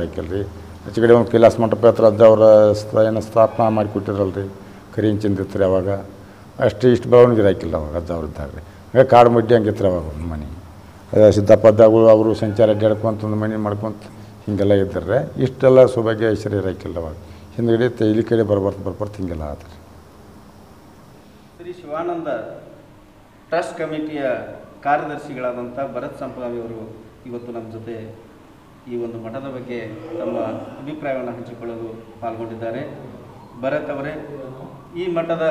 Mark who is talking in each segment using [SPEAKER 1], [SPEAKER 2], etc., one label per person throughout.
[SPEAKER 1] ಇರಾಕಿಲ್ಲ ರೀ ಆಚೆ ಕಡೆ ಒಂದು ಕೈಲಾಸ ಮಂಟಪ ಹತ್ರ ಅಜ್ಜ ಅವರ ಸ್ಥ ಏನು ಸ್ಥಾಪನಾ ಮಾಡಿ ಕೊಟ್ಟಿರಲ್ಲ ರೀ ಕರಿಯನ್ ಚಂದಿತ್ತು ರೀ ಅವಾಗ ಅಷ್ಟು ಇಷ್ಟು ಬೆಳವಣಿಗೆ ಇರಾಕಿಲ್ಲ ಅವಾಗ ಅಜ್ಜ ಅವ್ರು ಇದ್ದಾಗ ರೀ ಹಂಗೆ ಕಾಡು ಮಡ್ಡಿ ಹಂಗಿತ್ತು ರೀ ಅವಾಗ ಒಂದು ಮನೆ ಅದೇ ಸಿದ್ದಪ್ಪದ್ದಾಗಳು ಅವರು ಸಂಚಾರ ಅಡ್ಡಾಡ್ಕೊಂತ ಒಂದು ಮನೆ ಮಾಡ್ಕೊಂತ ಹಿಂಗೆಲ್ಲ ಇದ್ದಾರೆ ಇಷ್ಟೆಲ್ಲ ಸೌಭಾಗ್ಯ ಐಶ್ವರ್ಯ ಇರಾಕಿಲ್ಲ ಅವಾಗ ಹಿಂದ್ಗಡೆ ತೈಲಿ ಕಡೆ ಬರ್ಬರ್ತ ಬರ್ಬರ್ತ ಹಿಂಗೆಲ್ಲ ಆತ ರೀ
[SPEAKER 2] ಶ್ರೀ ಶಿವಾನಂದ ಟ್ರಸ್ಟ್ ಕಮಿಟಿಯ ಕಾರ್ಯದರ್ಶಿಗಳಾದಂಥ ಭರತ್ ಸಂಪಾವಿ ಅವರು ಇವತ್ತು ನಮ್ಮ ಜೊತೆ ಈ ಒಂದು ಮಠದ ಬಗ್ಗೆ ತಮ್ಮ ಅಭಿಪ್ರಾಯವನ್ನು ಹಂಚಿಕೊಳ್ಳಲು ಪಾಲ್ಗೊಂಡಿದ್ದಾರೆ ಭರತ್ ಅವರೇ ಈ ಮಠದ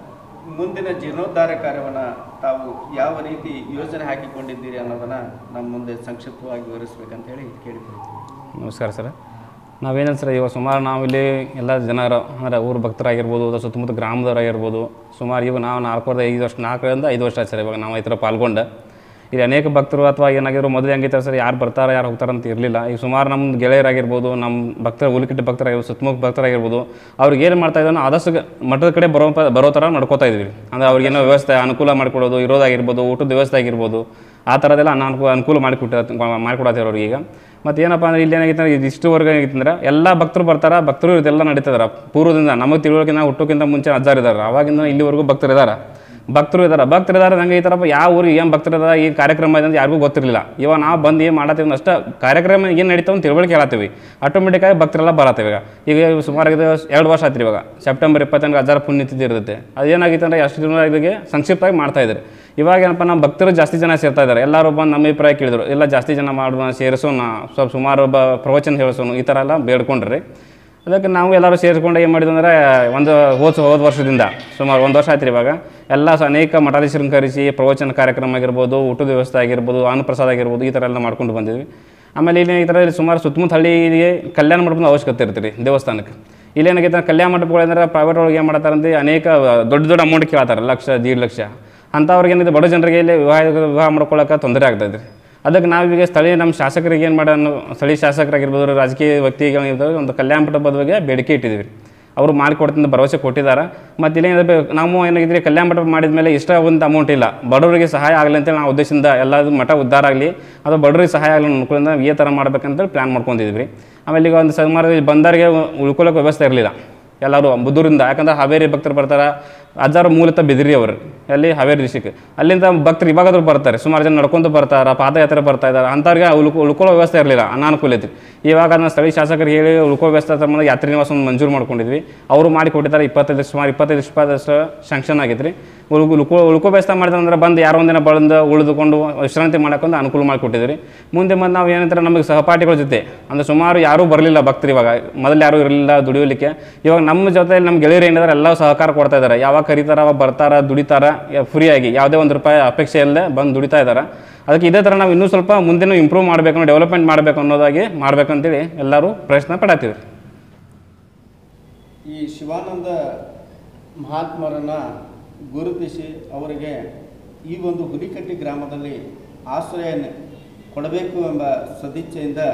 [SPEAKER 2] ಮುಂದಿನ ಜೀರ್ಣೋದ್ಧಾರ ಕಾರ್ಯವನ್ನು ತಾವು ಯಾವ ರೀತಿ ಯೋಜನೆ ಹಾಕಿಕೊಂಡಿದ್ದೀರಿ ಅನ್ನೋದನ್ನು ನಮ್ಮ ಮುಂದೆ ಸಂಕ್ಷಿಪ್ತವಾಗಿ ವಿವರಿಸ್ಬೇಕಂತ ಹೇಳಿ ಕೇಳಿಕೊಳ್ತೀವಿ
[SPEAKER 3] ನಮಸ್ಕಾರ ಸರ್ ನಾವೇನಿಲ್ಲ ಸರ್ ಇವಾಗ ಸುಮಾರು ನಾವಿಲ್ಲಿ ಎಲ್ಲ ಜನರು ಅಂದರೆ ಊರು ಭಕ್ತರಾಗಿರ್ಬೋದು ಅಥವಾ ಸುತ್ತಮುತ್ತ ಗ್ರಾಮದವರಾಗಿರ್ಬೋದು ಸುಮಾರು ಇವಾಗ ನಾವು ನಾಲ್ಕೂವರೆ ಐದು ವರ್ಷ ನಾಲ್ಕರಿಂದ ಐದು ವರ್ಷ ಆಯ್ತು ಸರ್ ಇವಾಗ ನಾವು ಈ ಥರ ಪಾಲ್ಗೊಂಡು ಇಲ್ಲಿ ಅನೇಕ ಭಕ್ತರು ಅಥವಾ ಏನಾಗಿದ್ರು ಮೊದಲು ಹೆಂಗಿತ್ತು ಸರ್ ಯಾರು ಬರ್ತಾರೆ ಯಾರು ಹೋಗ್ತಾರೆ ಅಂತ ಇರಲಿಲ್ಲ ಈಗ ಸುಮಾರು ನಮ್ಮ ಗೆಳೆಯರಾಗಿರ್ಬೋದು ನಮ್ಮ ಭಕ್ತರ ಉಲಿಕಿಟ್ಟು ಭಕ್ತರಾಗಿರ್ಬೋದು ಸುತ್ತಮುತ್ತ ಭಕ್ತರಾಗಿರ್ಬೋದು ಅವ್ರಿಗೆ ಏನು ಮಾಡ್ತಾ ಇದ್ದಾನೋ ಆದಷ್ಟು ಗ- ಮಠದ ಕಡೆ ಬರೋ ಪ- ಬರೋ ಥರ ನಡ್ಕೋತಾ ಇದ್ವಿ ಅಂದರೆ ಅವ್ರಿಗೇನೋ ವ್ಯವಸ್ಥೆ ಅನುಕೂಲ ಮಾಡಿಕೊಡೋದು ಇರೋದಾಗಿರ್ಬೋದು ಊಟದ ವ್ಯವಸ್ಥೆ ಆಗಿರ್ಬೋದು ಆ ಥರದ್ದೆಲ್ಲ ಅನಾನುಕೂಲ ಅನುಕೂಲ ಮಾಡಿಕೊಟ್ಟ ಮಾಡಿಕೊಡತ್ತೀವಿ ಅವ್ರಿಗೆ ಈಗ ಮತ್ತು ಏನಪ್ಪ ಅಂದ್ರೆ ಇಲ್ಲಿ ಏನಾಗಿತ್ತು ಅಂದ್ರೆ ಇದು ಇಷ್ಟುವರೆಗೆ ಏನಾಗಿತ್ತು ಅಂದ್ರೆ ಎಲ್ಲ ಭಕ್ತರು ಬರ್ತಾರೆ ಭಕ್ತರು ಇದೆಲ್ಲ ನಡೀತದಾರ ಪೂರ್ವದಿಂದ ನಮಗೆ ತಿಳುವಳಿಕೆ ನಾವು ಹುಟ್ಟೋಕ್ಕಿಂತ ಮುಂಚೆ ಅಜ್ಜಾರ್ ಇದ್ದಾರೆ ಅವಾಗಿಂದ ಇಲ್ಲಿವರೆಗೂ ಭಕ್ತರು ಇದ್ದಾರೆ ಭಕ್ತರು ಇದ್ದಾರೆ ಭಕ್ತರು ಇದ್ದಾರೆ ಹಂಗೆ ಈ ಥರಪ್ಪ ಯಾವ ಊರಿಗೆ ಏನು ಭಕ್ತರು ಇದ್ದಾರೆ ಈ ಕಾರ್ಯಕ್ರಮ ಇದೆ ಅಂತ ಯಾರಿಗೂ ಗೊತ್ತಿರಲಿಲ್ಲ ಇವಾಗ ನಾವು ಬಂದು ಏನು ಮಾಡತ್ತೀವಿ ಅಷ್ಟೇ ಕಾರ್ಯಕ್ರಮ ಏನು ನಡೀತಾವೆ ಅಂತ ತಿಳುವಳಿಕೆ ಹೇಳತ್ತೀವಿ ಆಟೋಮೆಟಿಕ್ಕಾಗಿ ಭಕ್ತರೆಲ್ಲ ಬರತ್ತೀವಿ ಈಗ ಈಗ ಸುಮಾರು ಇದು ಎರಡು ವರ್ಷ ಆಯ್ತು ಇವಾಗ ಸೆಪ್ಟೆಂಬರ್ ಇಪ್ಪತ್ತೆಂಟು ಹಜಾರ ಪುಣ್ಯತಿಥಿ ಇರುತ್ತೆ ಅದೇನಾಗಿತ್ತು ಅಂದರೆ ಅಷ್ಟು ಜನ ಇದಕ್ಕೆ ಸಂಕ್ಷಿಪ್ತವಾಗಿ ಮಾಡ್ತಾ ಇದ್ದಾರೆ ಇವಾಗ ಏನಪ್ಪ ನಮ್ಮ ಭಕ್ತರು ಜಾಸ್ತಿ ಜನ ಸೇರ್ತಾ ಇದ್ದಾರೆ ಎಲ್ಲರೂ ಬಂದು ನಮ್ಮ ಅಭಿಪ್ರಾಯ ಕೇಳಿದ್ರು ಎಲ್ಲ ಜಾಸ್ತಿ ಜನ ಮಾಡೋಣ ಸೇರಿಸೋಣ ಸ್ವಲ್ಪ ಸುಮಾರು ಒಬ್ಬ ಪ್ರವಚನ ಹೇಳಿಸೋಣ ಈ ಥರ ಎಲ್ಲ ಬೇಡ್ಕೊಂಡ್ರಿ ಅದಕ್ಕೆ ನಾವು ಎಲ್ಲರೂ ಸೇರಿಸ್ಕೊಂಡು ಏನು ಮಾಡಿದ್ವಿ ಅಂದರೆ ಒಂದು ಹೋದ ಹೋದ ವರ್ಷದಿಂದ ಸುಮಾರು ಒಂದು ವರ್ಷ ಆಯ್ತು ರೀ ಇವಾಗ ಎಲ್ಲ ಸ ಅನೇಕ ಮಠಾಧೀಶರನ್ನ ಕರೆಸಿ ಪ್ರವಚನ ಕಾರ್ಯಕ್ರಮ ಆಗಿರ್ಬೋದು ಊಟದ ವ್ಯವಸ್ಥೆ ಆಗಿರ್ಬೋದು ಅನ್ನಪ್ರಸಾದ ಆಗಿರ್ಬೋದು ಈ ಥರ ಎಲ್ಲ ಮಾಡ್ಕೊಂಡು ಬಂದಿದ್ವಿ ಆಮೇಲೆ ಇಲ್ಲಿ ಈ ಥರ ಇಲ್ಲಿ ಸುಮಾರು ಸುತ್ತಮುತ್ತ ಹಳ್ಳಿಗೆ ಕಲ್ಯಾಣ ಮಂಟಪದ ಅವಶ್ಯಕತೆ ಇರ್ತೀರಿ ದೇವಸ್ಥಾನಕ್ಕೆ ಇಲ್ಲಿ ಏನಾಗೈತೆ ಅಂದ್ರೆ ಕಲ್ಯಾಣ ಮಂಟಪಗಳಂದ್ರೆ ಪ್ರೈವೇಟ್ ಒಳಗೆ ಏನು ಮಾಡ್ತಾರೆ ಅಂದ್ರೆ ಅನೇಕ ದೊಡ್ಡ ದೊಡ್ಡ ಅಮೌಂಟ್ ಕೇಳ್ತಾರೆ ಲಕ್ಷ ದೀಡ್ ಲಕ್ಷ ಅಂಥವ್ರಿಗೆ ಏನಿದೆ ಬಡ ಜನರಿಗೆ ಇಲ್ಲಿ ವಿವಾಹ ವಿವಾಹ ಮಾಡ್ಕೊಳ್ಳೋಕೆ ತೊಂದರೆ ಆಗ್ತದೆ ರೀ ಅದಕ್ಕೆ ನಾವೀಗ ಸ್ಥಳೀಯ ನಮ್ಮ ಶಾಸಕರಿಗೆ ಏನು ಮಾಡೋಣ ಸ್ಥಳೀಯ ಶಾಸಕರಾಗಿರ್ಬೋದು ರಾಜಕೀಯ ವ್ಯಕ್ತಿಗಳಿರ್ಬೋದು ಒಂದು ಕಲ್ಯಾಣ ಮಂಟಪದ ಬಗ್ಗೆ ಬೇಡಿಕೆ ಇಟ್ಟಿದ್ದೀವಿ ಅವರು ಮಾಡಿಕೊಡ್ತೀನಿ ಭರವಸೆ ಕೊಟ್ಟಿದ್ದಾರೆ ಮತ್ತು ಇಲ್ಲಿ ನಾವು ಏನಾಗಿದ್ರೆ ಕಲ್ಯಾಣ ಮಂಟಪ ಮಾಡಿದ ಮೇಲೆ ಇಷ್ಟ ಒಂದು ಅಮೌಂಟ್ ಇಲ್ಲ ಬಡವರಿಗೆ ಸಹಾಯ ಆಗಲಿ ಅಂತೇಳಿ ನಾವು ಉದ್ದೇಶದಿಂದ ಎಲ್ಲ ಮಠ ಉದ್ಧಾರ ಆಗಲಿ ಅಥವಾ ಬಡವರಿಗೆ ಸಹಾಯ ಆಗಲಿ ಅನುಕೂಲದಿಂದ ಈ ಥರ ಮಾಡ್ಬೇಕಂತೇಳಿ ಪ್ಲ್ಯಾನ್ ಮಾಡ್ಕೊಂಡಿದ್ವಿ ರೀ ಆಮೇಲೆ ಈಗ ಒಂದು ಸುಮಾರು ಬಂದವರಿಗೆ ಉಳ್ಕೊಳ್ಳೋಕೆ ವ್ಯವಸ್ಥೆ ಇರಲಿಲ್ಲ ಎಲ್ಲರೂ ಬುದೂರಿಂದ ಯಾಕಂದ್ರೆ ಹಾವೇರಿ ಭಕ್ತರು ಬರ್ತಾರೆ ಅಜ್ಜಾರು ಮೂಲತಃ ಬಿದಿರಿ ಅವರು ಅಲ್ಲಿ ಹಾವೇರಿ ಡಿಸ್ಟಿಕ್ ಅಲ್ಲಿಂದ ಭಕ್ತರು ಇವಾಗಾದ್ರೂ ಬರ್ತಾರೆ ಸುಮಾರು ಜನ ನಡ್ಕೊಂತ ಬರ್ತಾರೆ ಪಾದಯಾತ್ರೆ ಬರ್ತಾ ಇದ್ದಾರೆ ಅಂಥವ್ರಿಗೆ ಉಳ್ಕೊ ಉಳ್ಕೊಳ್ಳೋ ವ್ಯವಸ್ಥೆ ಇರಲಿಲ್ಲ ಅನಾನುಕೂಲ ಐತಿ ಇವಾಗ ಅದನ್ನ ಸ್ಥಳೀಯ ಶಾಸಕರಿಗೆ ಹೇಳಿ ಉಳ್ಕೋ ವ್ಯವಸ್ಥೆ ಸಂಬಂಧ ಯಾತ್ರಿ ನಿವಾಸ ಒಂದು ಮಂಜೂರು ಮಾಡ್ಕೊಂಡಿದ್ವಿ ಅವರು ಮಾಡಿ ಕೊಟ್ಟಿದ್ದಾರೆ ಇಪ್ಪತ್ತೈದು ಸುಮಾರು ಇಪ್ಪತ್ತೈದು ಇಪ್ಪತ್ತಷ್ಟು ಶಾಂಕ್ಷನ್ ಆಗೈತೆ ರೀ ಉಳ್ಕೊ ಉಳ್ಕೊ ಉಳ್ಕೋ ವ್ಯವಸ್ಥೆ ಮಾಡಿದ್ರೆ ಬಂದು ಯಾರೋ ಒಂದಿನ ಬಳಂದು ಉಳಿದುಕೊಂಡು ವಿಶ್ರಾಂತಿ ಮಾಡೋಕ್ಕೊಂದು ಅನುಕೂಲ ಮಾಡಿಕೊಟ್ಟಿದ್ವಿ ಮುಂದೆ ಬಂದು ನಾವು ಏನಂತಾರೆ ನಮಗೆ ಸಹಪಾಠಿಗಳ ಜೊತೆ ಅಂದರೆ ಸುಮಾರು ಯಾರೂ ಬರಲಿಲ್ಲ ಭಕ್ತರು ಇವಾಗ ಮೊದಲು ಯಾರೂ ಇರಲಿಲ್ಲ ದುಡಿಯೋಲಿಕ್ಕೆ ಇವಾಗ ನಮ್ಮ ಜೊತೆಲಿ ನಮ್ಮ ಗೆಳೆಯರು ಏನಿದ್ದಾರೆ ಎಲ್ಲ ಸಹಕಾರ ಕೊಡ್ತಾ ಇದ್ದಾರೆ ಯಾವಾಗ ಕರೀತಾರ ಅವಾಗ ಬರ್ತಾರ ದುಡಿತಾರ ಫ್ರೀಯಾಗಿ ಯಾವುದೇ ಒಂದು ರೂಪಾಯಿ ಅಪೇಕ್ಷೆ ಇಲ್ಲದೆ ಬಂದು ದುಡಿತಾ ಇದ್ದಾರೆ ಅದಕ್ಕೆ ಇದೇ ಥರ ನಾವು ಇನ್ನೂ ಸ್ವಲ್ಪ ಮುಂದೆನೂ ಇಂಪ್ರೂವ್ ಮಾಡಬೇಕು ಡೆವಲಪ್ಮೆಂಟ್ ಮಾಡಬೇಕು ಅನ್ನೋದಾಗಿ ಮಾಡ್ಬೇಕಂತೇಳಿ ಎಲ್ಲರೂ ಪ್ರಯತ್ನ ಪಡತ್ತೀವಿ
[SPEAKER 2] ಈ ಶಿವಾನಂದ ಮಹಾತ್ಮರನ್ನು ಗುರುತಿಸಿ ಅವರಿಗೆ ಈ ಒಂದು ಹುಲಿಕಟ್ಟಿ ಗ್ರಾಮದಲ್ಲಿ ಆಶ್ರಯ ಕೊಡಬೇಕು ಎಂಬ ಸದಿಚ್ಛೆಯಿಂದ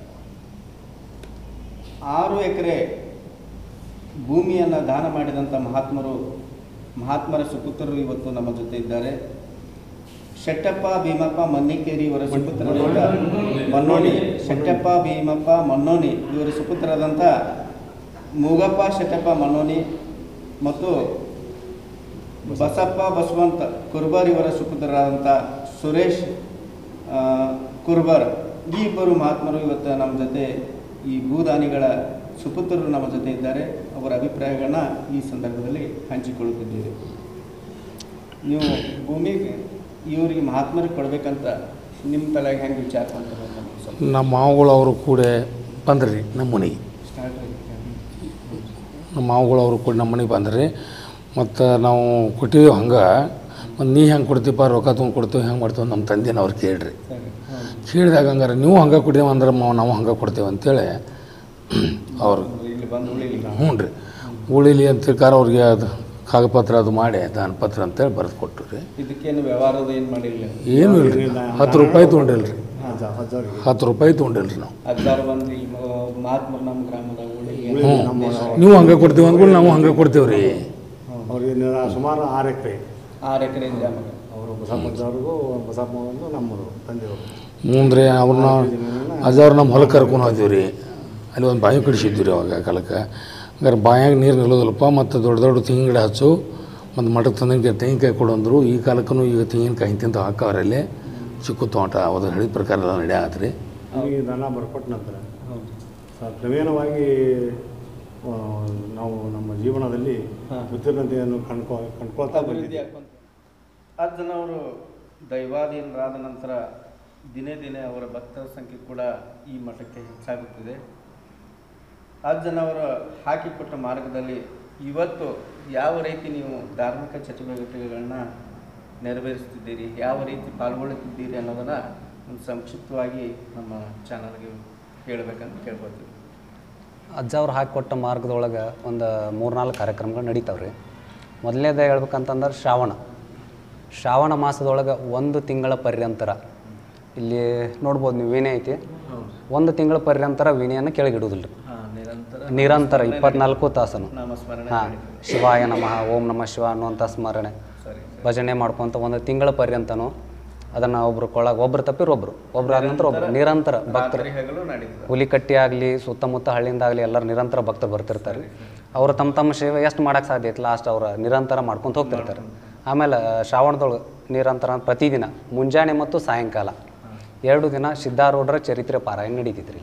[SPEAKER 2] ಆರು ಎಕರೆ ಭೂಮಿಯನ್ನು ದಾನ ಮಾಡಿದಂಥ ಮಹಾತ್ಮರು ಮಹಾತ್ಮರ ಸುಪುತ್ರರು ಇವತ್ತು ನಮ್ಮ ಜೊತೆ ಇದ್ದಾರೆ ಶೆಟ್ಟಪ್ಪ ಭೀಮಪ್ಪ ಮನ್ನಿಕೇರಿ ಇವರ ಸುಪುತ್ರರಾದ ಮನ್ನೋನಿ ಶೆಟ್ಟಪ್ಪ ಭೀಮಪ್ಪ ಮನ್ನೋನಿ ಇವರ ಸುಪುತ್ರರಾದಂಥ ಮೂಗಪ್ಪ ಶೆಟ್ಟಪ್ಪ ಮನ್ನೋನಿ ಮತ್ತು ಬಸಪ್ಪ ಬಸವಂತ ಕುರ್ಬರ್ ಇವರ ಸುಪುತ್ರರಾದಂಥ ಸುರೇಶ್ ಆ, ಕುರ್ಬರ್ ಈ ಇಬ್ಬರು ಮಹಾತ್ಮರು ಇವತ್ತು ನಮ್ಮ ಜೊತೆ ಈ ಭೂದಾನಿಗಳ ಸುಪುತ್ರರು ನಮ್ಮ ಜೊತೆ ಇದ್ದಾರೆ ಅವರ ಅಭಿಪ್ರಾಯಗಳನ್ನ ಈ ಸಂದರ್ಭದಲ್ಲಿ ಹಂಚಿಕೊಳ್ಳುತ್ತಿದ್ದೇವೆ ನೀವು ಭೂಮಿಗೆ ಇವರಿಗೆ ಮಹಾತ್ಮರಿಗೆ ಕೊಡಬೇಕಂತ ನಿಮ್ಮ ತಲೆಗೆ ಹೆಂಗೆ ವಿಚಾರ ಮಾಡ್ತಾರೆ ಅಂತ ನಮ್ಗೆ ಸ್ವಲ್ಪ
[SPEAKER 4] ನಮ್ಮ ಮಾವುಗಳು ಅವರು ಕೂಡ ಬಂದ್ರಿ ನಮ್ಮ ಮನೆಗೆ
[SPEAKER 2] ಸ್ಟಾರ್ಟ್
[SPEAKER 4] ನಮ್ಮ ಮಾವುಗಳು ಅವರು ಕೂಡ ನಮ್ಮ ಮನೆಗೆ ಬಂದ್ರಿ ಮತ್ತು ನಾವು ಕೊಟ್ಟಿದ್ದೀವಿ ಹಂಗೆ ಮತ್ತು ನೀ ಹೆಂಗೆ ಕೊಡ್ತೀಪ್ಪ ರೊಕ್ಕ ತೊಗೊಂಡು ಕೊಡ್ತೀವಿ ಹೆಂಗೆ ಮಾಡ್ತೀವಿ ನಮ್ಮ ತಂದೆನ ಅವ್ರು ಕೇಳ್ರಿ
[SPEAKER 2] ಸರಿ ಹಾಂ
[SPEAKER 4] ಕೇಳಿದಾಗ ಹಂಗಾರೆ ನೀವು ಹಂಗೆ ಕೊಟ್ಟಿದ್ದೇವೆ ಅಂದ್ರೆ ಮಾವ ನಾವು ಹಂಗೆ ಕೊಡ್ತೇವೆ ಅಂತೇಳಿ ಅವ್ರು
[SPEAKER 2] ಇಲ್ಲಿ ಬಂದು ಉಳಿಲಿಲ್ಲ
[SPEAKER 4] ಹ್ಞೂ ರೀ ಉಳಿಲಿ ಅಂತ ತಿಳ್ಕಾರ ಅವ್ರಿಗೆ ಅದು ಕಾಗಪತ್ರ ಅದು ಮಾಡಿ ದಾನ ಪತ್ರ ಅಂತೇಳಿ ಬರೆದು ಕೊಟ್ಟು ರೀ
[SPEAKER 2] ಇದಕ್ಕೇನು ವ್ಯವಹಾರದ ಏನು ಮಾಡಿಲ್ಲ
[SPEAKER 4] ಏನೂ ಇಲ್ಲ ರೀ ಹತ್ತು ರೂಪಾಯಿ ತೊಗೊಂಡಿಲ್ಲ ರೀ ಹತ್ತು ರೂಪಾಯಿ ತೊಗೊಂಡಿಲ್ಲ ರೀ ನಾವು
[SPEAKER 2] ಅಜ್ಜಾರು ಬಂದು ಇಲ್ಲಿ ಮಹಾತ್ಮರು ನಮ್ಮ ಗ್ರಾಮದಾಗ ಉಳಿ
[SPEAKER 4] ಹ್ಞೂ ನೀವು ಹಂಗೆ ಕೊಡ್ತೀವಿ ಅಂದ್ಕೊಂಡು ನಾವು ಹಂಗೆ ಕೊಡ್ತೇವೆ ರೀ
[SPEAKER 5] ಅವ್ರಿಗೆ ನ- ಸುಮಾರು ಆರು ಎಕರೆ
[SPEAKER 2] ಆರು ಎಕರೆ ಜಾಗ
[SPEAKER 5] ಅವರು ಬಸಪ್ಪನವ್ರಿಗೂ ಬಸಪ್ಪ ಒಂದು ನಮ್ಮದು ತಂದೆಯವರು
[SPEAKER 4] ಮುಂದ್ರಿ ಅವ್ರನ್ನ ಅಜ್ಜವ್ರು ನಮ್ಮ ಹೊಲಕ್ಕೆ ಕರ್ಕೊಂಡು ಹೋದ್ವಿ ರೀ ಅಲ್ಲಿ ಒಂದು ಬಾವಿ ಕಡಿಸಿದ್ವಿ ರೀ ಅವಾಗ ಕಾಲಕ್ಕೆ ಹಂಗಾರೆ ಬಾಯಾಗ ನೀರು ನಿಲ್ಲೋದಿಲ್ಲಪ್ಪ ಮತ್ತು ದೊಡ್ಡ ದೊಡ್ಡ ತೆಂಗಿನ ಗಿಡ ಹಚ್ಚು ಮತ್ತು ಮಠಕ್ಕೆ ತಂದಂಗೆ ತೆಂಗಿನಕಾಯಿ ಕೊಡಂದ್ರು ಈ ಕಾಲಕ್ಕೂ ಈಗ ತೆಂಗಿನಕಾಯಿ ಇಂತಿಂತ ಹಾಕವ್ರಲ್ಲಿ ಚಿಕ್ಕ ತೋಟ ಅವಾಗ ಹೇಳಿದ ಪ್ರಕಾರ ಎಲ್ಲ ನಡೆಯತ್ತೆ ರೀ
[SPEAKER 5] ನಮಗೆ ದನ ಬರ್ಕೊಟ್ಟ ನಂತರ ಸ- ಕ್ರಮೇಣವಾಗಿ ಆ, ನಾವು ನಮ್ಮ ಜೀವನದಲ್ಲಿ ಉತ್ತೀರ್ಣತೆಯನ್ನು ಕಂಡ್ಕೊ ಕಂಡ್ಕೊಳ್ತಾ
[SPEAKER 2] ಅಭಿವೃದ್ಧಿ
[SPEAKER 5] ಬಂದಿದ್ದೀವಿ
[SPEAKER 2] ಆಗ್ಕೊಂತ ಅಜ್ಜನವರು ದೈವಾಧೀನರಾದ ನಂತರ ದಿನೇ ದಿನೇ ಅವರ ಭಕ್ತರ ಸಂಖ್ಯೆ ಕೂಡ ಈ ಮಠಕ್ಕೆ ಹೆಚ್ಚಾಗುತ್ತಿದೆ ಅಜ್ಜನವರು ಹಾಕಿಕೊಟ್ಟ ಮಾರ್ಗದಲ್ಲಿ ಇವತ್ತು ಯಾವ ರೀತಿ ನೀವು ಧಾರ್ಮಿಕ ಚಟುವಟಿಕೆಗಳನ್ನ ನೆರವೇರಿಸ್ತಿದ್ದೀರಿ ಯಾವ ರೀತಿ ಪಾಲ್ಗೊಳ್ಳುತ್ತಿದ್ದೀರಿ ಅನ್ನೋದನ್ನು ಒಂದು ಸಂಕ್ಷಿಪ್ತವಾಗಿ ನಮ್ಮ ಚಾನಲ್ಗೆ ಹೇಳಬೇಕಂತ ಕೇಳ್ಕೊತೀವಿ
[SPEAKER 6] ಅಜ್ಜ ಅವ್ರು ಹಾಕಿಕೊಟ್ಟ ಮಾರ್ಗದೊಳಗೆ ಒಂದು ಮೂರ್ನಾಲ್ಕು ಕಾರ್ಯಕ್ರಮಗಳು ನಡೀತಾವೆ ರೀ ಮೊದಲನೇದು ಹೇಳ್ಬೇಕಂತಂದ್ರೆ ಶ್ರಾವಣ ಶ್ರಾವಣ ಮಾಸದೊಳಗೆ ಒಂದು ತಿಂಗಳ ಪರ್ಯಂತರ ಇಲ್ಲಿ ನೋಡ್ಬೋದು ನೀವು ವೀಣೆ ಐತಿ ಒಂದು ತಿಂಗಳ ಪರ್ಯಂತರ ವೀಣೆಯನ್ನು ಕೆಳಗಿಡುವುದಿಲ್ಲ ರೀ
[SPEAKER 2] ಹಾಂ ನಿರಂತರ
[SPEAKER 6] ನಿರಂತರ ಇಪ್ಪತ್ನಾಲ್ಕು ತಾಸನು
[SPEAKER 2] ನಾಮಸ್ಮರಣೆ
[SPEAKER 6] ಹಾಂ ಶಿವಾಯ ನಮಃ ಓಂ ನಮಃ ಶಿವ ಅನ್ನುವಂಥ ಸ್ಮರಣೆ
[SPEAKER 2] ಸರಿ
[SPEAKER 6] ಭಜನೆ ಮಾಡ್ಕೊತ ಒಂದು ತಿಂಗಳ ಪರ್ಯಂತನೂ ಅದನ್ನು ಒಬ್ರು ಕೊಳಗೆ ಒಬ್ರು ತಪ್ಪಿರು ಒಬ್ರು ಒಬ್ರು ಆದ ನಂತರ ಒಬ್ರು ನಿರಂತರ ಭಕ್ತರು
[SPEAKER 2] ರಾತ್ರಿ ಹಗಲು ನಡೀತದೆ
[SPEAKER 6] ಹುಲಿಕಟ್ಟಿ ಆಗಲಿ ಸುತ್ತಮುತ್ತ ಹಳ್ಳಿಯಿಂದ ಆಗಲಿ ಎಲ್ಲರೂ ನಿರಂತರ ಭಕ್ತರು ಬರ್ತಿರ್ತಾರೆ ಅವರು ತಮ್ಮ ತಮ್ಮ ಸೇವೆ ಎಷ್ಟು ಮಾಡೋಕ್ಕೆ ಸಾಧ್ಯ ಐತೆ ಲಾಸ್ಟ್ ಅವ್ರು ನಿರಂತರ ಮಾಡ್ಕೊಂತ ಹೋಗ್ತಿರ್ತಾರೆ ಆಮೇಲೆ ಶ್ರಾವಣದೊಳಗೆ ನಿರಂತರ ಪ್ರತಿದಿನ ಮುಂಜಾನೆ ಮತ್ತು ಸಾಯಂಕಾಲ ಎರಡು ದಿನ ಸಿದ್ಧಾರೂಢರ ಚರಿತ್ರೆ ಪಾರಾಯಣ ನಡೀತೈತ್ರಿ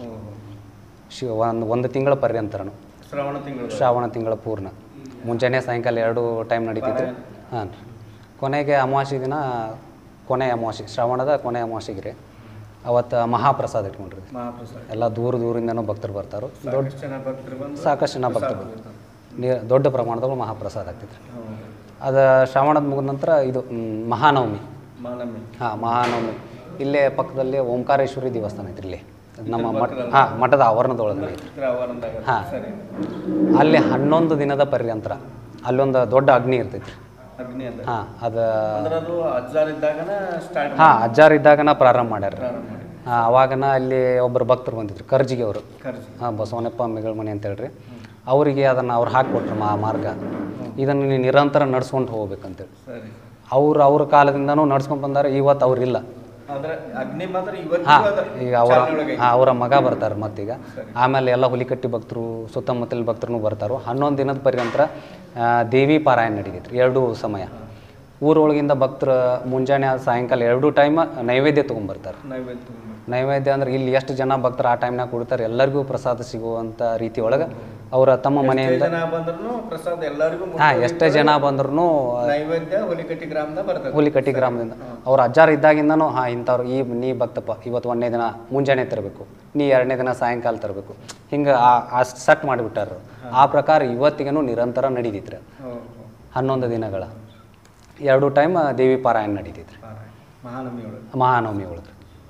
[SPEAKER 6] ಶಿ ಒಂದು ಒಂದು ತಿಂಗಳ ಪರ್ಯಂತರನು
[SPEAKER 2] ಶ್ರಾವಣ ತಿಂಗಳು
[SPEAKER 6] ಶ್ರಾವಣ ತಿಂಗಳ ಪೂರ್ಣ ಮುಂಜಾನೆ ಸಾಯಂಕಾಲ ಎರಡು ಟೈಮ್ ನಡೀತೈತ್ರಿ ಹಾಂ ರೀ ಕೊನೆಗೆ ಅಮಾವಾಸ್ಯೆ ದಿನ ಕೊನೆ ಅಮಾವಾಸ್ಯೆ ಶ್ರಾವಣದ ಕೊನೆ ಅಮಾವಾಸ್ಯೆಗೆ ರೀ ಅವತ್ತು ಮಹಾಪ್ರಸಾದ ಇಟ್ಕೊಂಡ್ರಿ
[SPEAKER 2] ಮಹಾಪ್ರಸಾದ
[SPEAKER 6] ಎಲ್ಲ ದೂರ ದೂರಿಂದನೂ ಭಕ್ತರು ಬರ್ತಾರೆ ದೊಡ್ಡ
[SPEAKER 2] ಸಾಕಷ್ಟು ಜನ ಭಕ್ತರು ಬಂದು
[SPEAKER 6] ಸಾಕಷ್ಟು ಜನ ಭಕ್ತರು ಬರ್ತಾರೆ ನೀ ದೊಡ್ಡ ಪ್ರಮಾಣದೊಳಗೆ ಮಹಾಪ್ರಸಾದ ಆಗ್ತೈತ್ರಿ
[SPEAKER 2] ಹೌದು.
[SPEAKER 6] ಅದು ಶ್ರಾವಣದ ಮುಗಿದ ನಂತರ ಇದು ಮ್, ಮಹಾನವಮಿ
[SPEAKER 2] ಮಾನಮಿ
[SPEAKER 6] ಹಾಂ ಮಹಾನವಮಿ ಇಲ್ಲೇ ಪಕ್ಕದಲ್ಲಿ ಓಂಕಾರೇಶ್ವರಿ ದೇವಸ್ಥಾನ ಐತ್ರಿ ಇಲ್ಲಿ ನಮ್ಮ ಮಠ ಹಾಂ ಮಠದ ಆವರಣದೊಳಗೆ ಐತ್ರಿ
[SPEAKER 2] ಚಿತ್ರ ಆವರಣದಾಗ
[SPEAKER 6] ಹಾ.
[SPEAKER 2] ಸರಿ
[SPEAKER 6] ಅಲ್ಲಿ ಹನ್ನೊಂದು ದಿನದ ಪರ್ಯಂತರ ಅಲ್ಲೊಂದು ದೊಡ್ಡ ಅಗ್ನಿ ಇರ್ತೈತ್ರಿ
[SPEAKER 2] ಅಗ್ನಿ ಅಂತ
[SPEAKER 6] ಹಾಂ ಅದು
[SPEAKER 2] ಅಂದ್ರೆ ಅದು ಅಜ್ಜಾರ್ ಇದ್ದಾಗನ ಸ್ಟಾರ್ಟ್
[SPEAKER 6] ಹಾಂ ಅಜ್ಜಾರ್ ಇದ್ದಾಗನ ಪ್ರಾರಂಭ ಮಾಡ್ಯಾರ
[SPEAKER 2] ಪ್ರಾರಂಭ ಮಾಡಿ
[SPEAKER 6] ಹಾಂ ಅವಾಗನ ಅಲ್ಲಿ ಒಬ್ಬರು ಭಕ್ತರು ಬಂದಿದ್ರು ಕರ್ಜಿಗೆ ಅವರು
[SPEAKER 2] ಕರ್ಜಿ
[SPEAKER 6] ಹಾಂ ಬಸವನಪ್ಪ ಮಿಗಳಮಣಿ ಅಂತ ಹೇಳ್ರಿ ಅವರಿಗೆ ಅದನ್ನು ಅವ್ರು ಹಾಕಿಕೊಟ್ರು ಮಾ ಮಾರ್ಗ ಇದನ್ನು ನೀವು ನಿರಂತರ ನಡ್ಸ್ಕೊಂಡು ಹೋಗ್ಬೇಕಂತೇಳಿ
[SPEAKER 2] ಸರಿ
[SPEAKER 6] ಅವ್ರು ಅವ್ರ ಕಾಲದಿಂದನೂ ನಡ್ಸ್ಕೊಂಡು ಬಂದಾರೆ ಇವತ್ತು ಅವ್ರಿಲ್ಲ
[SPEAKER 2] ಆದ್ರೆ ಅಗ್ನಿ ಮಾತ್ರ
[SPEAKER 6] ಹಾಂ
[SPEAKER 2] ಇವತ್ತು
[SPEAKER 6] ಈಗ ಅವರ ಹಾಂ ಅವರ ಮಗ ಬರ್ತಾರೆ ಮತ್ತೀಗ ಆಮೇಲೆ ಎಲ್ಲ ಹುಲಿಕಟ್ಟಿ ಭಕ್ತರು ಸುತ್ತಮುತ್ತಲಿನ ಭಕ್ತರು ಬರ್ತಾರೆ ಹನ್ನೊಂದು ದಿನದ ಪರ್ಯಂತರ ಆ, ದೇವಿ ಪಾರಾಯಣ ನಡೀತೈತ್ರಿ ಎರಡೂ ಸಮಯ ಊರೊಳಗಿಂದ ಭಕ್ತರು ಮುಂಜಾನೆ ಆದ ಸಾಯಂಕಾಲ ಎರಡೂ ಟೈಮ್ ನೈವೇದ್ಯ ತೊಗೊಂಬರ್ತಾರೆ
[SPEAKER 2] ನೈವೇದ್ಯ ತಗೊಂಡ್ಬರ್ತಾರೆ.
[SPEAKER 6] ನೈವೇದ್ಯ ಅಂದ್ರೆ ಇಲ್ಲಿ ಎಷ್ಟು ಜನ ಭಕ್ತರು ಆ ಟೈಮ್ನಾಗ ಕೊಡ್ತಾರೆ ಎಲ್ಲರಿಗೂ ಪ್ರಸಾದ ಸಿಗುವಂಥ ರೀತಿ ಒಳಗೆ ಅವರ ತಮ್ಮ
[SPEAKER 2] ಎಷ್ಟೇ
[SPEAKER 6] ಮನೆಯಿಂದ
[SPEAKER 2] ಜನ ಬಂದ್ರು ಪ್ರಸಾದ ಎಲ್ಲರಿಗೂ ಮುಟ್ಟಿ
[SPEAKER 6] ಹಾಂ ಎಷ್ಟೇ ಜನ ಬಂದ್ರೂ
[SPEAKER 2] ನೈವೇದ್ಯ ಹುಲಿಕಟ್ಟಿ ಗ್ರಾಮದ ಬರ್ತದೆ
[SPEAKER 6] ಹುಲಿಕಟ್ಟಿ ಗ್ರಾಮದಿಂದ ಅವ್ರ ಅಜ್ಜಾರು ಇದ್ದಾಗಿಂದನೂ ಹಾಂ ಇಂಥವ್ರು ಈ ನೀ ಭಕ್ತಪ್ಪ ಇವತ್ತು ಒಂದನೇ ದಿನ ಮುಂಜಾನೆ ತರಬೇಕು ನೀ ಎರಡನೇ ದಿನ ಸಾಯಂಕಾಲ ತರಬೇಕು ಹಿಂಗೆ ಆ ಸೆಟ್ ಮಾಡಿಬಿಟ್ಟಾರ ಆ ಪ್ರಕಾರ ಇವತ್ತಿಗೂ ನಿರಂತರ ನಡೀತಿತ್ರಿ
[SPEAKER 2] ಹೌದು
[SPEAKER 6] ಹನ್ನೊಂದು ದಿನಗಳ ಎರಡು ಟೈಮ್ ದೇವಿ ಪಾರಾಯಣ ನಡೀತೈತ್ರಿ
[SPEAKER 2] ಪಾರಾಯಣ. ಮಹಾನವಮಿ ಒಳಗೆ
[SPEAKER 6] ಮಹಾನವಮಿ ಒಳಗೆ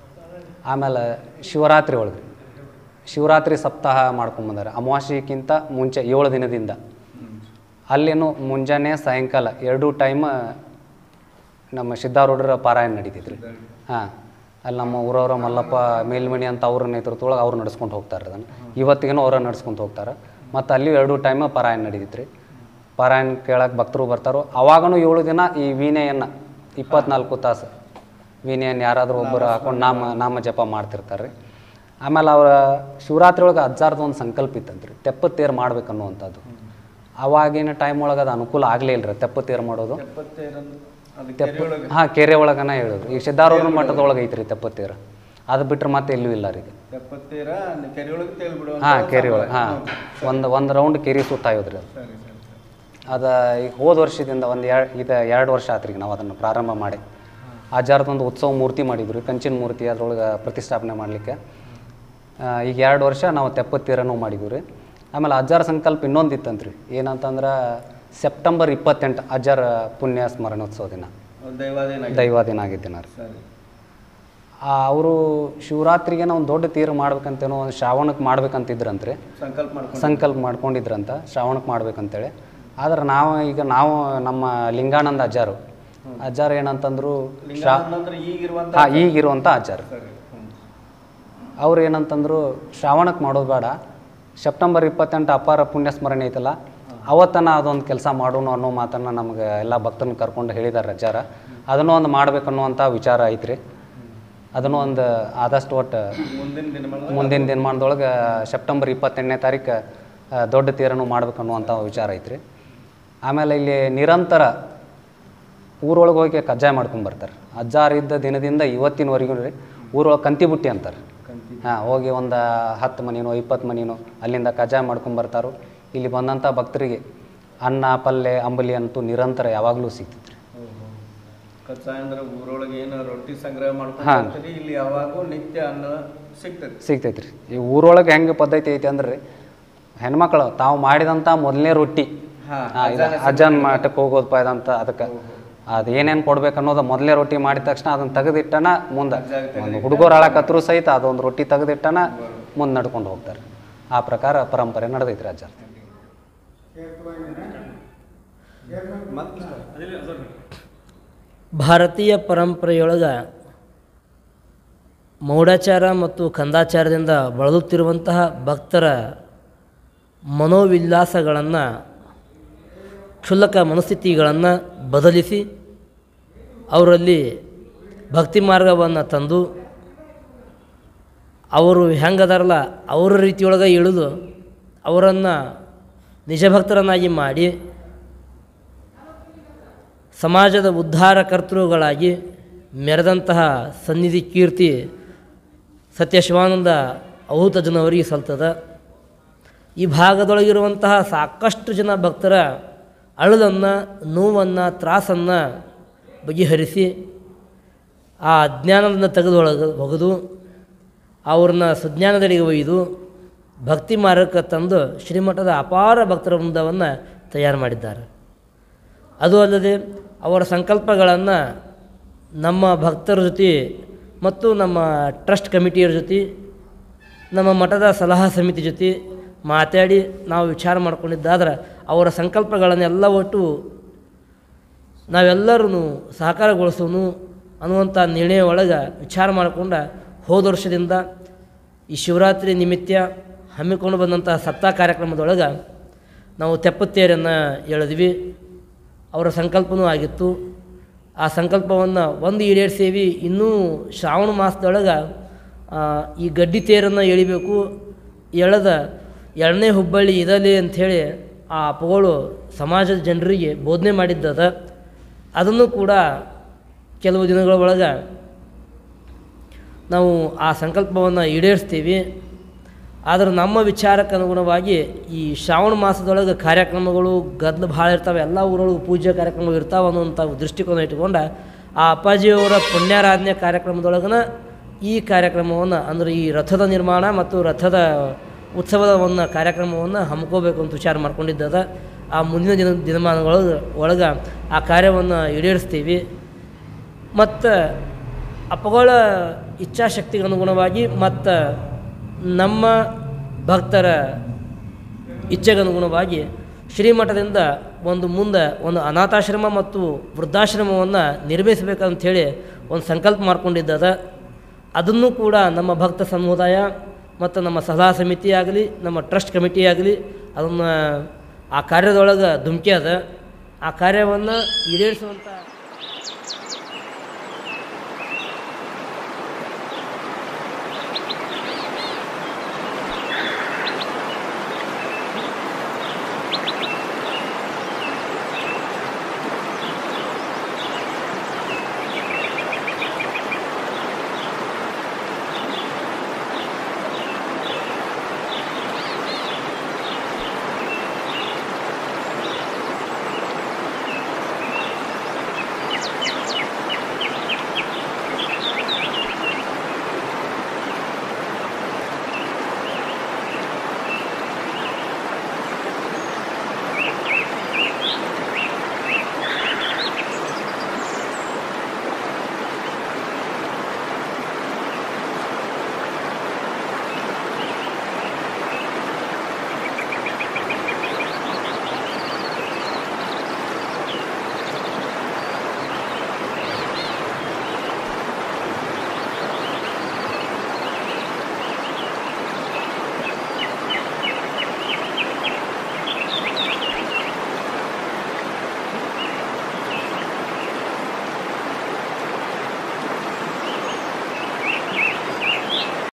[SPEAKER 6] ಆಮೇಲೆ ಶಿವರಾತ್ರಿ ಒಳಗೆ ಶಿವರಾತ್ರಿ ಸಪ್ತಾಹ ಮಾಡ್ಕೊಂಬಂದಾರೆ ಅಮಾವಾಸ್ಯೆಗಿಂತ ಮುಂಚೆ ಏಳು ದಿನದಿಂದ ಅಲ್ಲೇನು ಮುಂಜಾನೆ ಸಾಯಂಕಾಲ ಎರಡೂ ಟೈಮ್ ನಮ್ಮ ಸಿದ್ಧಾರೂಢರ ಪಾರಾಯಣ ನಡೀತೈತ್ರಿ ಹಾಂ ಅಲ್ಲಿ ನಮ್ಮ ಊರವರ ಮಲ್ಲಪ್ಪ ಮೇಲ್ಮಣಿ ಅಂತ ಅವ್ರ ನೇತೃತ್ವದೊಳಗೆ ಅವ್ರು ನಡ್ಸ್ಕೊಂಡು ಹೋಗ್ತಾರೆ ಅದನ್ನು ಇವತ್ತಿಗೇನು ಅವ್ರ ನಡ್ಸ್ಕೊಂಡು ಹೋಗ್ತಾರೆ ಮತ್ತು ಅಲ್ಲಿ ಎರಡೂ ಟೈಮ್ ಪಾರಾಯಣ ನಡೀತೈತ್ರಿ ಪಾರಾಯಣ ಕೇಳಕ್ಕೆ ಭಕ್ತರು ಬರ್ತಾರೋ ಅವಾಗನೂ ಏಳು ದಿನ ಈ ವೀಣೆಯನ್ನು ಇಪ್ಪತ್ನಾಲ್ಕು ತಾಸು ವೀಣೆಯನ್ನು ಯಾರಾದರೂ ಒಬ್ಬರು ಹಾಕೊಂಡು ನಾಮ ನಾಮ ಜಪ ಮಾಡ್ತಿರ್ತಾರೆ ರೀ ಆಮೇಲೆ ಅವರ ಶಿವರಾತ್ರಿ ಒಳಗೆ ಅಜ್ಜಾರ್ದು ಒಂದು ಸಂಕಲ್ಪ ಇತ್ತಂತ್ರಿ ತೆಪ್ಪತ್ತೇರು ಮಾಡ್ಬೇಕನ್ನುವಂಥದ್ದು ಅವಾಗಿನ ಟೈಮ್ ಒಳಗೆ ಅದು ಅನುಕೂಲ ಆಗಲೇ ಇಲ್ಲ ರೀ ತೆಪ್ಪತ್ತೇರು ಮಾಡೋದು
[SPEAKER 2] ಎಪ್ಪತ್ತೇರಂದು ಅದು
[SPEAKER 6] ತೆಪ್ಪ
[SPEAKER 2] ಕೆರೆ ಒಳಗೆ
[SPEAKER 6] ಹಾಂ ಕೆರೆ ಒಳಗನ ಹೇಳಿದ್ರು ಈಗ ಸಿದ್ಧಾರೂಢ ಮಠದೊಳಗೆ ಐತ್ರಿ ತೆಪ್ಪತ್ತೇರು ಅದು ಬಿಟ್ರೆ ಮತ್ತೆ ಎಲ್ಲೂ ಇಲ್ಲ ರೀ
[SPEAKER 2] ಎಪ್ಪತ್ತೇರ ಕೆರೆ ಒಳಗೆ ತೇಲ್ಬಿಡುವ
[SPEAKER 6] ಹಾಂ ಕೆರೆ ಒಳಗೆ ಹಾಂ ಒಂದು ಒಂದು ರೌಂಡ್ ಕೆರೆ ಸುತ್ತಾಯೋದ್ರಿ ಅದು
[SPEAKER 2] ಸರಿ ಸರಿ ಸರಿ
[SPEAKER 6] ಅದು ಈಗ ಹೋದ ವರ್ಷದಿಂದ ಒಂದು ಎರಡು ಇದು ಎರಡು ವರ್ಷ ಆತ್ರಿ ಈಗ ನಾವು ಅದನ್ನು ಪ್ರಾರಂಭ ಮಾಡಿ ಆಚಾರದೊಂದು ಉತ್ಸವ ಮೂರ್ತಿ ಮಾಡಿದ್ವಿ ಕಂಚಿನ ಮೂರ್ತಿ ಅದ್ರೊಳಗೆ ಪ್ರತಿಷ್ಠಾಪನೆ ಮಾಡಲಿಕ್ಕೆ ಈಗ ಎರಡು ವರ್ಷ ನಾವು ತೆಪ್ಪತ್ತೀರನೂ ಮಾಡಿದ್ವಿ ರೀ ಆಮೇಲೆ ಅಜ್ಜಾರ ಸಂಕಲ್ಪ ಇನ್ನೊಂದು ಇತ್ತಂತ್ರಿ ಏನಂತಂದ್ರೆ ಸೆಪ್ಟೆಂಬರ್ ಇಪ್ಪತ್ತೆಂಟು ಅಜ್ಜಾರ ಪುಣ್ಯ ಸ್ಮರಣೋತ್ಸವ ದಿನ
[SPEAKER 2] ದೈವಾಧೀನ
[SPEAKER 6] ದೈವ ದಿನ ಆಗಿದ್ದಿನ ರೀ
[SPEAKER 2] ಸರಿ
[SPEAKER 6] ಅವರು ಶಿವರಾತ್ರಿಗೆ ಒಂದು ದೊಡ್ಡ ತೀರು ಮಾಡ್ಬೇಕಂತೇನೋ ಒಂದು ಶ್ರಾವಣಕ್ಕೆ ಮಾಡ್ಬೇಕಂತಿದ್ರಂತ್ರಿ
[SPEAKER 2] ಸಂಕಲ್ಪ ಮಾಡ್ಕೊಂಡು
[SPEAKER 6] ಸಂಕಲ್ಪ ಮಾಡ್ಕೊಂಡಿದ್ರಂತ ಶ್ರಾವಣಕ್ಕೆ ಮಾಡ್ಬೇಕಂತೇಳಿ ಆದ್ರೆ ನಾವು ಈಗ ನಾವು ನಮ್ಮ ಲಿಂಗಾನಂದ ಅಜ್ಜಾರು ಅಜ್ಜಾರು ಏನಂತಂದ್ರು ಶ್ರಾ
[SPEAKER 2] ಅಂದ್ರೆ ಈಗಿರುವಂತ
[SPEAKER 6] ಹಾಂ ಈಗಿರುವಂಥ ಅಜ್ಜಾರು
[SPEAKER 2] ಸರಿ ಹ್ಮ್.
[SPEAKER 6] ಅವ್ರು ಏನಂತಂದ್ರು ಶ್ರಾವಣಕ್ಕೆ ಮಾಡೋದು ಬೇಡ ಸೆಪ್ಟೆಂಬರ್ ಇಪ್ಪತ್ತೆಂಟು ಅಪಾರ ಪುಣ್ಯ ಸ್ಮರಣೆ ಐತಲ್ಲ ಅವತ್ತನ ಅದೊಂದು ಕೆಲಸ ಮಾಡೋಣ ಅನ್ನೋ ಮಾತನ್ನು ನಮಗೆ ಎಲ್ಲ ಭಕ್ತರನ್ನ ಕರ್ಕೊಂಡು ಹೇಳಿದ್ದಾರೆ ಅಜ್ಜಾರ ಅದನ್ನೂ ಒಂದು ಮಾಡ್ಬೇಕನ್ನುವಂಥ ವಿಚಾರ ಐತ್ರಿ ಅದನ್ನು ಒಂದು ಆದಷ್ಟು ಒಟ್ಟು
[SPEAKER 2] ಮುಂದಿನ ದಿನಮಾನ
[SPEAKER 6] ಮುಂದಿನ ದಿನಮಾನದೊಳಗೆ ಸೆಪ್ಟೆಂಬರ್ ಇಪ್ಪತ್ತೆಂಟನೇ ತಾರೀಕು ಆ, ದೊಡ್ಡ ತೇರನ್ನು ಮಾಡ್ಬೇಕು ಅನ್ನುವಂಥ ವಿಚಾರ ಐತ್ರಿ ಆಮೇಲೆ ಇಲ್ಲಿ ನಿರಂತರ ಊರೊಳಗೆ ಹೋಗಿ ಕಜ್ಜಾಯ ಮಾಡ್ಕೊಂಬರ್ತಾರೆ ಅಜ್ಜಾರ್ ಇದ್ದ ದಿನದಿಂದ ಇವತ್ತಿನವರೆಗೂ ರೀ ಊರೊಳಗೆ ಕಂತಿ ಬುಟ್ಟಿ ಅಂತಾರೆ ಹಾಂ ಹೋಗಿ ಒಂದು ಹತ್ತು ಮನಿನೋ ಇಪ್ಪತ್ತು ಮನಿನೋ ಅಲ್ಲಿಂದ ಕಜ್ಜಾಯ ಮಾಡ್ಕೊಂಬರ್ತಾರೋ ಇಲ್ಲಿ ಬಂದಂಥ ಭಕ್ತರಿಗೆ ಅನ್ನ ಪಲ್ಯ ಅಂಬಲಿ ಅಂತೂ ನಿರಂತರ ಯಾವಾಗಲೂ ಸಿಗ್ತೈತೆ ರೀ
[SPEAKER 2] ಕಚ್ಚಾ ಅಂದ್ರೆ ಊರೊಳಗೆ ಏನು ರೊಟ್ಟಿ ಸಂಗ್ರಹ
[SPEAKER 6] ಹಾ.
[SPEAKER 2] ಮಾಡ್ಕೊಂಡು ಇಲ್ಲಿ ಯಾವಾಗೂ ನಿತ್ಯ ಅನ್ನ ಸಿಗ್ತೈತಿ
[SPEAKER 6] ಸಿಗ್ತೈತೆ ರೀ ಈ ಊರೊಳಗೆ ಹೆಂಗೆ ಪದ್ಧತಿ ಐತಿ ಅಂದ್ರೆ ರೀ ಹೆಣ್ಮಕ್ಳು ತಾವು ಮಾಡಿದಂಥ ಮೊದಲನೇ ರೊಟ್ಟಿ
[SPEAKER 2] ಹಾ,
[SPEAKER 6] ಹಾ, ಇದು ಅಜ್ಜನ ಮಠಕ್ಕೆ ಹೋಗೋದು ಪಾಯ್ದಂತ ಅದಕ್ಕೆ ಅದು ಏನೇನು ಕೊಡ್ಬೇಕು ಅನ್ನೋದು ಮೊದಲನೇ ರೊಟ್ಟಿ ಮಾಡಿದ ತಕ್ಷಣ ಅದನ್ನು ತೆಗೆದಿಟ್ಟನ ಮುಂದೆ ಒಂದು ಹುಡುಗರು ಹಾಳಕತ್ರು ಸಹಿತ ಅದೊಂದು ರೊಟ್ಟಿ ತೆಗೆದಿಟ್ಟನ ಮುಂದೆ ನಡ್ಕೊಂಡು ಹೋಗ್ತಾರೆ ಆ ಪ್ರಕಾರ ಪರಂಪರೆ ನಡೆದೈತ್ರಿ ಅಜ್ಜ
[SPEAKER 7] ಭಾರತೀಯ ಪರಂಪರೆಯೊಳಗೆ ಮೌಢಾಚಾರ ಮತ್ತು ಕಂದಾಚಾರದಿಂದ ಬಳಲುತ್ತಿರುವಂತಹ ಭಕ್ತರ ಮನೋವಿಲ್ಲಾಸಗಳನ್ನು ಕ್ಷುಲ್ಲಕ ಮನಸ್ಥಿತಿಗಳನ್ನು ಬದಲಿಸಿ ಅವರಲ್ಲಿ ಭಕ್ತಿ ಮಾರ್ಗವನ್ನು ತಂದು ಅವರು ಹೆಂಗದಾರಲ್ಲ ಅವರ ರೀತಿಯೊಳಗೆ ಇಳಿದು ಅವರನ್ನು ನಿಜಭಕ್ತರನ್ನಾಗಿ ಮಾಡಿ ಸಮಾಜದ ಉದ್ಧಾರಕರ್ತೃಗಳಾಗಿ ಮೆರೆದಂತಹ ಸನ್ನಿಧಿ ಕೀರ್ತಿ ಸತ್ಯ ಶಿವಾನಂದ ಅವಧೂತ ಜನವರಿಗೆ ಸಲ್ತದ ಈ ಭಾಗದೊಳಗಿರುವಂತಹ ಸಾಕಷ್ಟು ಜನ ಭಕ್ತರ ಅಳಲನ್ನು ನೋವನ್ನು ತ್ರಾಸನ್ನು ಬಗೆಹರಿಸಿ ಆ ಅಜ್ಞಾನದಿಂದ ತೆಗೆದೊಳಗ ಒಗೆದು ಅವ್ರನ್ನ ಸುಜ್ಞಾನದೆಡೆಗೆ ಒಯ್ದು ಭಕ್ತಿ ಮಾರ್ಗಕ್ಕೆ ತಂದು ಶ್ರೀಮಠದ ಅಪಾರ ಭಕ್ತರ ವೃಂದವನ್ನು ತಯಾರು ಮಾಡಿದ್ದಾರೆ ಅದು ಅಲ್ಲದೆ ಅವರ ಸಂಕಲ್ಪಗಳನ್ನು ನಮ್ಮ ಭಕ್ತರ ಜೊತೆ ಮತ್ತು ನಮ್ಮ ಟ್ರಸ್ಟ್ ಕಮಿಟಿಯರ ಜೊತೆ ನಮ್ಮ ಮಠದ ಸಲಹಾ ಸಮಿತಿ ಜೊತೆ ಮಾತಾಡಿ ನಾವು ವಿಚಾರ ಮಾಡ್ಕೊಂಡಿದ್ದಾದ್ರೆ ಅವರ ಸಂಕಲ್ಪಗಳನ್ನೆಲ್ಲ ಒಟ್ಟು ನಾವೆಲ್ಲರೂ ಸಹಕಾರಗೊಳಿಸೋನು ಅನ್ನುವಂಥ ನಿರ್ಣಯ ಒಳಗೆ ವಿಚಾರ ಮಾಡಿಕೊಂಡ ಹೋದ ವರ್ಷದಿಂದ ಈ ಶಿವರಾತ್ರಿ ನಿಮಿತ್ತ ಹಮ್ಮಿಕೊಂಡು ಬಂದಂಥ ಸಪ್ತಾಹ ಕಾರ್ಯಕ್ರಮದೊಳಗೆ ನಾವು ತೆಪ್ಪತ್ತೇರನ್ನು ಎಳೆದ್ವಿ ಅವರ ಸಂಕಲ್ಪನೂ ಆಗಿತ್ತು ಆ ಸಂಕಲ್ಪವನ್ನು ಒಂದು ಈಡೇರಿಸೇವಿ ಇನ್ನೂ ಶ್ರಾವಣ ಮಾಸದೊಳಗೆ ಆ, ಈ ಗಡ್ಡಿ ತೇರನ್ನು ಎಳಿಬೇಕು ಎಳೆದ ಎರಡನೇ ಹುಬ್ಬಳ್ಳಿ ಇದಲಿ ಅಂಥೇಳಿ ಆ ಅಪ್ಪಗಳು ಸಮಾಜದ ಜನರಿಗೆ ಬೋಧನೆ ಮಾಡಿದ್ದದ ಅದನ್ನು ಕೂಡ ಕೆಲವು ದಿನಗಳ ಒಳಗೆ ನಾವು ಆ ಸಂಕಲ್ಪವನ್ನು ಈಡೇರಿಸ್ತೀವಿ ಆದರೆ ನಮ್ಮ ವಿಚಾರಕ್ಕೆ ಅನುಗುಣವಾಗಿ ಈ ಶ್ರಾವಣ ಮಾಸದೊಳಗೆ ಕಾರ್ಯಕ್ರಮಗಳು ಗದ್ದಲು ಭಾಳ ಇರ್ತಾವೆ ಎಲ್ಲ ಊರೊಳಗೆ ಪೂಜೆ ಕಾರ್ಯಕ್ರಮಗಳು ಇರ್ತಾವೆ ಅನ್ನುವಂಥ ದೃಷ್ಟಿಕೋನ ಇಟ್ಕೊಂಡು ಆ ಅಪ್ಪಾಜಿಯವರ ಪುಣ್ಯಾರಾಧನೆ ಕಾರ್ಯಕ್ರಮದೊಳಗನ ಈ ಕಾರ್ಯಕ್ರಮವನ್ನು ಅಂದರೆ ಈ ರಥದ ನಿರ್ಮಾಣ ಮತ್ತು ರಥದ ಉತ್ಸವದ ಒಂದು ಕಾರ್ಯಕ್ರಮವನ್ನು ಹಮ್ಮಿಕೋಬೇಕು ಅಂತ ವಿಚಾರ ಮಾಡ್ಕೊಂಡಿದ್ದದ ಆ ಮುಂದಿನ ದಿನ ದಿನಮಾನಗಳೊಳಗೆ ಒಳಗೆ ಆ ಕಾರ್ಯವನ್ನು ಈಡೇರಿಸ್ತೀವಿ ಮತ್ತು ಅಪ್ಪಗಳ ಇಚ್ಛಾಶಕ್ತಿಗೆ ಅನುಗುಣವಾಗಿ ಮತ್ತು ನಮ್ಮ ಭಕ್ತರ ಇಚ್ಛೆಗೆ ಅನುಗುಣವಾಗಿ ಶ್ರೀಮಠದಿಂದ ಒಂದು ಮುಂದೆ ಒಂದು ಅನಾಥಾಶ್ರಮ ಮತ್ತು ವೃದ್ಧಾಶ್ರಮವನ್ನು ನಿರ್ಮಿಸಬೇಕಂಥೇಳಿ ಒಂದು ಸಂಕಲ್ಪ ಮಾಡ್ಕೊಂಡಿದ್ದದ ಅದನ್ನು ಕೂಡ ನಮ್ಮ ಭಕ್ತ ಸಮುದಾಯ ಮತ್ತು ನಮ್ಮ ಸಲಹಾ ಸಮಿತಿ ಆಗಲಿ ನಮ್ಮ ಟ್ರಸ್ಟ್ ಕಮಿಟಿ ಆಗಲಿ ಅದನ್ನು ಆ ಕಾರ್ಯದೊಳಗೆ ಧುಮುಕಿ ಅದ ಆ ಕಾರ್ಯವನ್ನು ಈಡೇರಿಸುವಂಥ